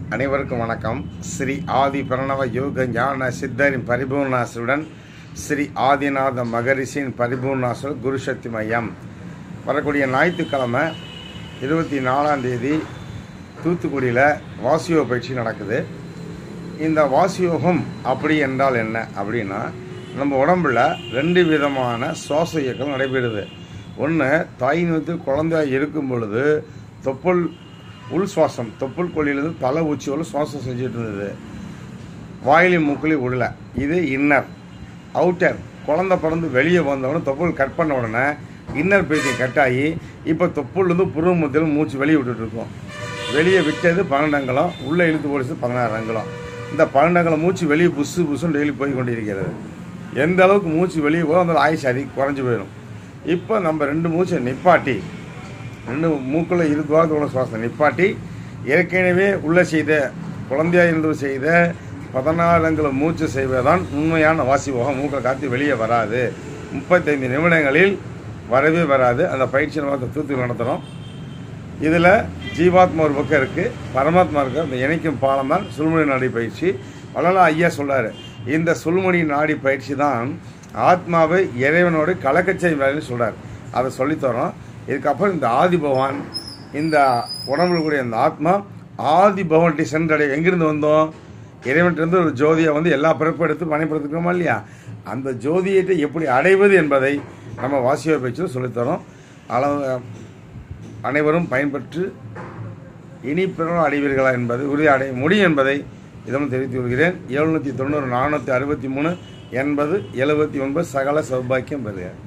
அனைவருக்கும் வணக்கம் ஸ்ரீ ஆதி பிரணவ யோக ஞான சித்தரின் பரிபூர்ணாசுடன் ஸ்ரீ ஆதிநாத மகரிஷியின் பரிபூர்ணாசுடன் குருசக்தி மையம் வரக்கூடிய ஞாயிற்றுக்கிழமை இருபத்தி நாலாம் தேதி தூத்துக்குடியில் வாசியோக பயிற்சி நடக்குது இந்த வாசியோகம் அப்படி என்றால் என்ன அப்படின்னா நம்ம உடம்புல ரெண்டு விதமான சுவாச இயக்கம் நடைபெறுது ஒன்று தாய் நிலத்தில் குழந்தையாக இருக்கும் பொழுது தொப்புள் உள் சுவாசம் தொப்புள் கொள்ளியிலிருந்து தலை உச்சியோடு சுவாசம் செஞ்சுட்டு இருந்தது வாயிலையும் மூக்கிலையும் விடல இது இன்னர் அவுட்டர் குழந்தை பிறந்து வெளியே வந்தவொடனே தொப்புள் கட் பண்ண உடனே இன்னர் பேசி கட் ஆகி இப்போ தொப்புள்லேருந்து புருவ மத்தியில் மூச்சு வெளியே விட்டுட்டு இருக்கோம் வெளியே விட்டது பன்னெண்டு அங்கலம் உள்ளே இழுத்து போடுச்சு பதினாறு அங்கலம் இந்த பன்னெண்டு அங்கலம் மூச்சு வெளியே புசு புசுன்னு டெய்லி போய் கொண்டிருக்கிறது எந்த அளவுக்கு மூச்சு வெளியே போகும் அந்த ஆயுஷ் அதிக குறைஞ்சி போயிடும் இப்போ நம்ம ரெண்டு மூச்சை நிப்பாட்டி ரெண்டு மூக்கில் இரு துவாரத்தோட சுவாசம் நிப்பாட்டி ஏற்கனவே உள்ள செய்த குழந்தையாக இருந்து செய்த பதினாறுங்கிற மூச்சு செய்வதுதான் உண்மையான வாசி போகம் மூக்கை காத்து வெளியே வராது முப்பத்தைந்து நிமிடங்களில் வரவே வராது அந்த பயிற்சி நம்ம தூத்துக்கு நடத்துகிறோம் இதில் ஜீவாத்மா ஒரு பக்கம் இருக்குது பரமாத்மா இருக்கு அந்த இணைக்கும் பாலம் தான் சுல்மணி நாடி பயிற்சி வள்ளலா ஐயா சொல்றாரு இந்த சுல்மணி நாடி பயிற்சி தான் ஆத்மாவை இறைவனோடு கலக்கச் செய்வார்னு சொல்றார் அதை சொல்லித்தரோம் இதுக்கப்புறம் இந்த ஆதி பகவான் இந்த உடம்புல கூடிய இந்த ஆத்மா ஆதி பகவான்கிட்ட சென்றடைய எங்கிருந்து வந்தோம் இறைவன்கிட்ட ஒரு ஜோதியை வந்து எல்லா பிறப்பும் எடுத்து பணிப்படுத்திருக்கோமா இல்லையா அந்த ஜோதியத்தை எப்படி அடைவது என்பதை நம்ம வாசியோர் பயிற்சியில் சொல்லித்தரோம் அளவு அனைவரும் பயன்பெற்று இனி பிறரும் அடைவீர்களா என்பது உறுதி அடைய முடியும் என்பதை இதனும் தெரிவித்து கொள்கிறேன் எழுநூற்றி தொண்ணூறு நானூற்றி அறுபத்தி மூணு எண்பது எழுபத்தி ஒன்பது சகல சௌபாக்கியம் பெறுக